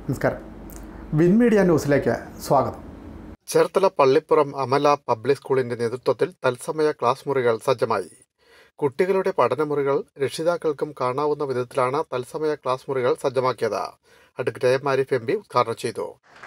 നമസ്കാരം win media ന്യൂസിലേക്ക് സ്വാഗതം ചേർത്തല പള്ളിപ്പുറം അമല പബ്ലിക് സ്കൂളിന്റെ നേതൃത്വത്തിൽ തത്സമയ ക്ലാസ് മുറികൾ സജ്ജമായി കുട്ടികളുടെ പഠനമുറികൾ രക്ഷിതാക്കൾക്കും കാണാവുന്ന വിധത്തിലാണ് തത്സമയ ക്ലാസ് മുറികൾ സജ്ജമാക്കിയത് advocate M Arif M P ഉദ്ഘാടനം ചെയ്തു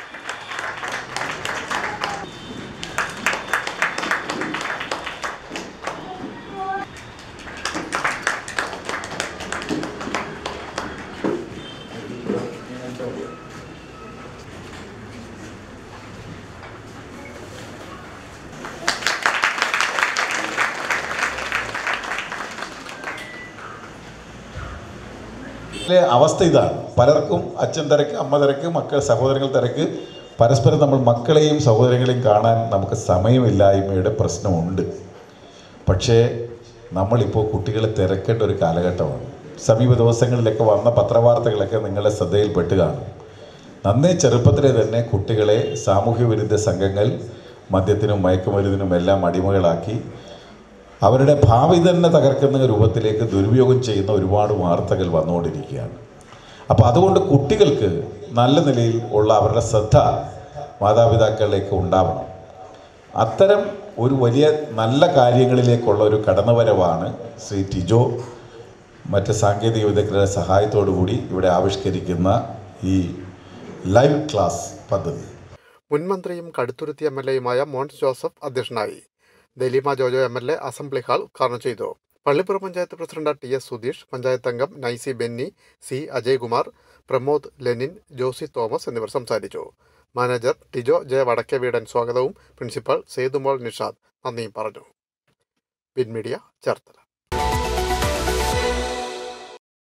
ഇതിലെ അവസ്ഥ ഇതാണ് പലർക്കും അച്ഛൻ തിരക്ക് അമ്മ തിരക്ക് മക്കൾ സഹോദരങ്ങൾ തിരക്ക് പരസ്പരം നമ്മൾ മക്കളെയും സഹോദരങ്ങളെയും കാണാൻ നമുക്ക് സമയമില്ലായ്മയുടെ പ്രശ്നമുണ്ട് പക്ഷേ നമ്മളിപ്പോൾ കുട്ടികളെ തിരക്കേണ്ട ഒരു കാലഘട്ടമാണ് സമീപ ദിവസങ്ങളിലൊക്കെ വന്ന പത്രവാർത്തകളൊക്കെ നിങ്ങളുടെ ശ്രദ്ധയിൽപ്പെട്ട് കാണും നന്നേ ചെറുപ്പത്തിലെ തന്നെ കുട്ടികളെ സാമൂഹ്യ വിരുദ്ധ സംഘങ്ങൾ മദ്യത്തിനും മയക്കുമരുന്നിനും എല്ലാം അടിമകളാക്കി അവരുടെ ഭാവി തന്നെ തകർക്കുന്ന രൂപത്തിലേക്ക് ദുരുപയോഗം ചെയ്യുന്ന ഒരുപാട് വാർത്തകൾ വന്നുകൊണ്ടിരിക്കുകയാണ് അപ്പോൾ അതുകൊണ്ട് കുട്ടികൾക്ക് നല്ല നിലയിൽ ഉള്ള അവരുടെ ശ്രദ്ധ മാതാപിതാക്കളിലേക്ക് ഉണ്ടാവണം അത്തരം ഒരു വലിയ നല്ല കാര്യങ്ങളിലേക്കുള്ള ഒരു കടന്നുവരവാണ് ശ്രീ ടിജോ മറ്റ് സാങ്കേതിക വിദഗ്ധരുടെ സഹായത്തോടു കൂടി ഇവിടെ ആവിഷ്കരിക്കുന്ന ഈ ലൈവ് ക്ലാസ് പദ്ധതി മുൻമന്ത്രിയും കടുത്തുരുത്തി എം എൽ എയുമായ മോൻസ് ജോസഫ് അധ്യക്ഷനായി Daleema Jojo M L A assembly hall ഉദ്ഘാടനം ചെയ്തു Pallippuram panchayat president T S Sudheesh panchayat അംഗം നൈസി ബെന്നി സി അജയ്കുമാർ പ്രമോദ് ലെനിൻ ജോസി തോമസ് എന്നിവർ സംസാരിച്ചു മാനേജർ ടിജോ ജെ വടക്കേവീടൻ സ്വാഗതവും പ്രിൻസിപ്പൽ സേതുമോൾ നിഷാദ് നന്ദിയും പറഞ്ഞു വിൻ മീഡിയ ചേർത്തല